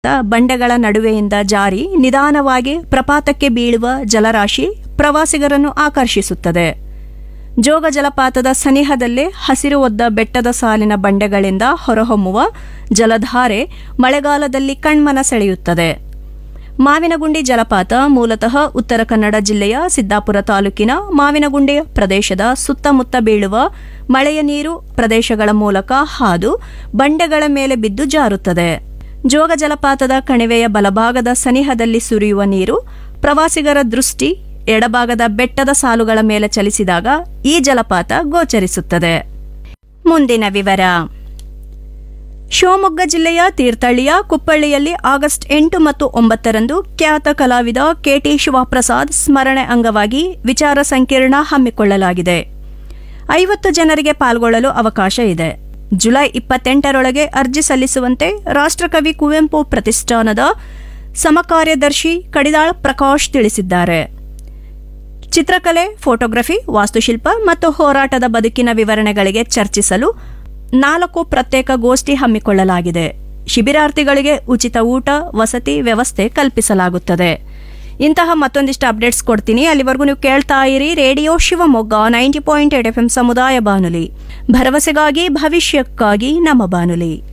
ಬಂಡೆಗಳ ನಡುವೆಯಿಂದ ಜಾರಿ ನಿಧಾನವಾಗಿ ಪ್ರಪಾತಕ್ಕೆ ಬೀಳುವ ಜಲರಾಶಿ ಪ್ರವಾಸಿಗರನ್ನು ಆಕರ್ಷಿಸುತ್ತದೆ ಜೋಗ ಜಲಪಾತದ ಸನಿಹದಲ್ಲೇ ಹಸಿರು ಒದ್ದ ಬೆಟ್ಟದ ಸಾಲಿನ ಬಂಡೆಗಳಿಂದ ಹೊರಹೊಮ್ಮುವ ಜಲಧಾರೆ ಮಳೆಗಾಲದಲ್ಲಿ ಕಣ್ಮನ ಸೆಳೆಯುತ್ತದೆ ಮಾವಿನಗುಂಡಿ ಜಲಪಾತ ಮೂಲತಃ ಉತ್ತರ ಕನ್ನಡ ಜಿಲ್ಲೆಯ ಸಿದ್ದಾಪುರ ತಾಲೂಕಿನ ಮಾವಿನಗುಂಡಿ ಪ್ರದೇಶದ ಸುತ್ತಮುತ್ತ ಬೀಳುವ ಮಳೆಯ ನೀರು ಪ್ರದೇಶಗಳ ಮೂಲಕ ಹಾದು ಬಂಡೆಗಳ ಮೇಲೆ ಬಿದ್ದು ಜಾರುತ್ತದೆ ಜೋಗ ಜಲಪಾತದ ಕಣಿವೆಯ ಬಲಭಾಗದ ಸನಿಹದಲ್ಲಿ ಸುರಿಯುವ ನೀರು ಪ್ರವಾಸಿಗರ ದೃಷ್ಟಿ ಎಡಭಾಗದ ಬೆಟ್ಟದ ಸಾಲುಗಳ ಮೇಲೆ ಚಲಿಸಿದಾಗ ಈ ಜಲಪಾತ ಗೋಚರಿಸುತ್ತದೆ ಮುಂದಿನ ವಿವರ ಶಿವಮೊಗ್ಗ ಜಿಲ್ಲೆಯ ತೀರ್ಥಹಳ್ಳಿಯ ಕುಪ್ಪಳ್ಳಿಯಲ್ಲಿ ಆಗಸ್ಟ್ ಎಂಟು ಮತ್ತು ಒಂಬತ್ತರಂದು ಖ್ಯಾತ ಕಲಾವಿದ ಕೆಟಿ ಶಿವಪ್ರಸಾದ್ ಸ್ಮರಣೆ ಅಂಗವಾಗಿ ವಿಚಾರ ಸಂಕಿರಣ ಹಮ್ಮಿಕೊಳ್ಳಲಾಗಿದೆ ಐವತ್ತು ಜನರಿಗೆ ಪಾಲ್ಗೊಳ್ಳಲು ಅವಕಾಶ ಇದೆ ಜುಲೈ ಇಪ್ಪತ್ತೆಂಟರೊಳಗೆ ಅರ್ಜಿ ಸಲ್ಲಿಸುವಂತೆ ರಾಷ್ಟ್ರಕವಿ ಕುವೆಂಪು ಪ್ರತಿಷ್ಠಾನದ ಸಮಕಾರ್ಯದರ್ಶಿ ಕಡಿದಾಳ್ ಪ್ರಕಾಶ್ ತಿಳಿಸಿದ್ದಾರೆ ಚಿತ್ರಕಲೆ ಫೋಟೋಗ್ರಫಿ ವಾಸ್ತುಶಿಲ್ಪ ಮತ್ತು ಹೋರಾಟದ ಬದುಕಿನ ವಿವರಣೆಗಳಿಗೆ ಚರ್ಚಿಸಲು ನಾಲ್ಕು ಪ್ರತ್ಯೇಕ ಗೋಷ್ಠಿ ಹಮ್ಮಿಕೊಳ್ಳಲಾಗಿದೆ ಶಿಬಿರಾರ್ಥಿಗಳಿಗೆ ಉಚಿತ ಊಟ ವಸತಿ ವ್ಯವಸ್ಥೆ ಕಲ್ಪಿಸಲಾಗುತ್ತದೆ ಇಂತಹ ಮತ್ತೊಂದಿಷ್ಟು ಅಪ್ಡೇಟ್ಸ್ ಕೊಡ್ತೀನಿ ಅಲ್ಲಿವರೆಗೂ ನೀವು ಕೇಳ್ತಾ ಇರಿ radio Shivamogga ninety point eight F M ಸಮುದಾಯ ಬಾನುಲಿ ಭರವಸೆಗಾಗಿ ಭವಿಷ್ಯಕ್ಕಾಗಿ ನಮ್ಮ ಬಾನುಲಿ